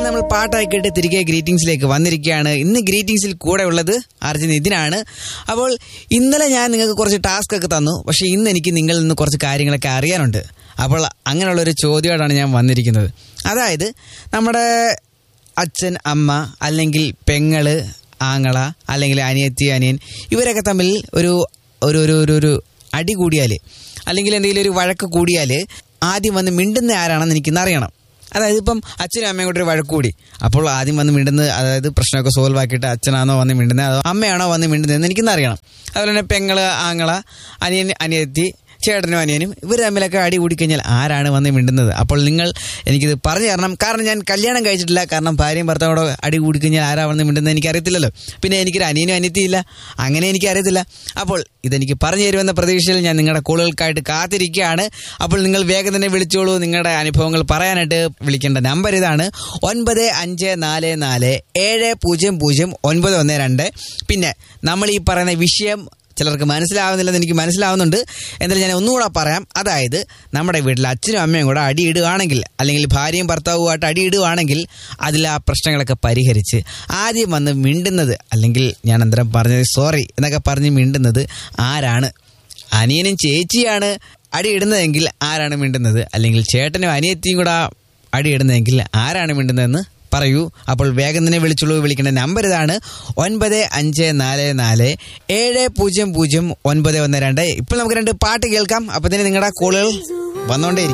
അങ്ങനെ നമ്മൾ പാട്ടായി കേട്ട് തിരികെ ഗ്രീറ്റിംഗ്സിലേക്ക് വന്നിരിക്കുകയാണ് ഇന്ന് ഗ്രീറ്റിംഗ്സിൽ കൂടെ ഉള്ളത് അർജുൻ ഇതിനാണ് അപ്പോൾ ഇന്നലെ ഞാൻ നിങ്ങൾക്ക് കുറച്ച് ടാസ്ക് ഒക്കെ തന്നു പക്ഷേ ഇന്ന് എനിക്ക് നിങ്ങളിൽ നിന്ന് കുറച്ച് കാര്യങ്ങളൊക്കെ അറിയാനുണ്ട് അപ്പോൾ അങ്ങനെയുള്ള ഒരു ചോദ്യമായിട്ടാണ് ഞാൻ വന്നിരിക്കുന്നത് അതായത് നമ്മുടെ അച്ഛൻ അമ്മ അല്ലെങ്കിൽ പെങ്ങള് ആങ്ങള അല്ലെങ്കിൽ അനിയത്തി അനിയൻ ഇവരൊക്കെ തമ്മിൽ ഒരു ഒരു ഒരു ഒരു ഒരു അടി കൂടിയാൽ അല്ലെങ്കിൽ എന്തെങ്കിലും ഒരു വഴക്ക് കൂടിയാൽ ആദ്യം വന്ന് മിണ്ടുന്ന ആരാണെന്ന് എനിക്കിന്ന് അറിയണം അതായത് ഇപ്പം അച്ഛനും അമ്മയും കൂടി ഒരു വഴക്ക് കൂടി അപ്പോൾ ആദ്യം വന്ന് മിണ്ടുന്നത് അതായത് പ്രശ്നമൊക്കെ സോൾവ് ആക്കിയിട്ട് അച്ഛനാണോ വന്ന് മിണ്ടുന്നത് അതോ അമ്മയാണോ വന്ന് മിണ്ടുന്നത് എന്ന് എനിക്കിന്ന് അറിയണം അതുപോലെ തന്നെ പെങ്ങള് ആങ്ങള അനിയൻ അനിയത്തി ചേട്ടനും അനിയനും ഇവർ തമ്മിലൊക്കെ അടി കൂടിക്കഴിഞ്ഞാൽ ആരാണ് വന്ന് മിണ്ടുന്നത് അപ്പോൾ നിങ്ങൾ എനിക്കിത് പറഞ്ഞു തരണം കാരണം ഞാൻ കല്യാണം കഴിച്ചിട്ടില്ല കാരണം ഭാര്യയും ഭർത്താവോട് അടി കൂടിക്കഴിഞ്ഞാൽ ആരാ വന്ന് മിണ്ടുന്നത് എനിക്ക് അറിയത്തില്ലല്ലോ പിന്നെ എനിക്കൊരു അനിയനും അനിയത്തിയില്ല അങ്ങനെ എനിക്ക് അറിയത്തില്ല അപ്പോൾ ഇതെനിക്ക് പറഞ്ഞു തരുമെന്ന പ്രതീക്ഷയിൽ ഞാൻ നിങ്ങളുടെ കോളുകൾക്കായിട്ട് കാത്തിരിക്കുകയാണ് അപ്പോൾ നിങ്ങൾ വേഗം തന്നെ വിളിച്ചോളൂ നിങ്ങളുടെ അനുഭവങ്ങൾ പറയാനായിട്ട് വിളിക്കേണ്ട നമ്പർ ഇതാണ് ഒൻപത് അഞ്ച് നാല് നാല് ഏഴ് പൂജ്യം പൂജ്യം ഒൻപത് ഒന്ന് രണ്ട് പിന്നെ നമ്മൾ ഈ പറയുന്ന വിഷയം ചിലർക്ക് മനസ്സിലാവുന്നില്ലെന്ന് എനിക്ക് മനസ്സിലാവുന്നുണ്ട് എന്നാലും ഞാൻ ഒന്നുകൂടെ പറയാം അതായത് നമ്മുടെ വീട്ടിൽ അച്ഛനും അമ്മയും കൂടെ അടിയിടുകയാണെങ്കിൽ അല്ലെങ്കിൽ ഭാര്യയും ഭർത്താവുമായിട്ട് അടിയിടുകയാണെങ്കിൽ അതിൽ ആ പ്രശ്നങ്ങളൊക്കെ പരിഹരിച്ച് ആദ്യം വന്ന് മിണ്ടുന്നത് അല്ലെങ്കിൽ ഞാൻ അന്തരം പറഞ്ഞത് സോറി എന്നൊക്കെ പറഞ്ഞ് മിണ്ടുന്നത് ആരാണ് അനിയനും ചേച്ചിയാണ് അടിയിടുന്നതെങ്കിൽ ആരാണ് മിണ്ടുന്നത് അല്ലെങ്കിൽ ചേട്ടനും അനിയത്തിയും കൂടെ അടിയിടുന്നതെങ്കിൽ ആരാണ് മിണ്ടുന്നതെന്ന് പറയൂ അപ്പോൾ വേഗം തന്നെ വിളിച്ചുള്ളൂ വിളിക്കേണ്ട നമ്പർ ഇതാണ് ഒൻപത് അഞ്ച് നാല് നാല് ഏഴ് പൂജ്യം പൂജ്യം ഒൻപത് ഒന്ന് രണ്ട് ഇപ്പോൾ നമുക്ക് രണ്ട് പാട്ട് കേൾക്കാം അപ്പോൾ തന്നെ നിങ്ങളുടെ കോളുകൾ വന്നുകൊണ്ടേയിരിക്കും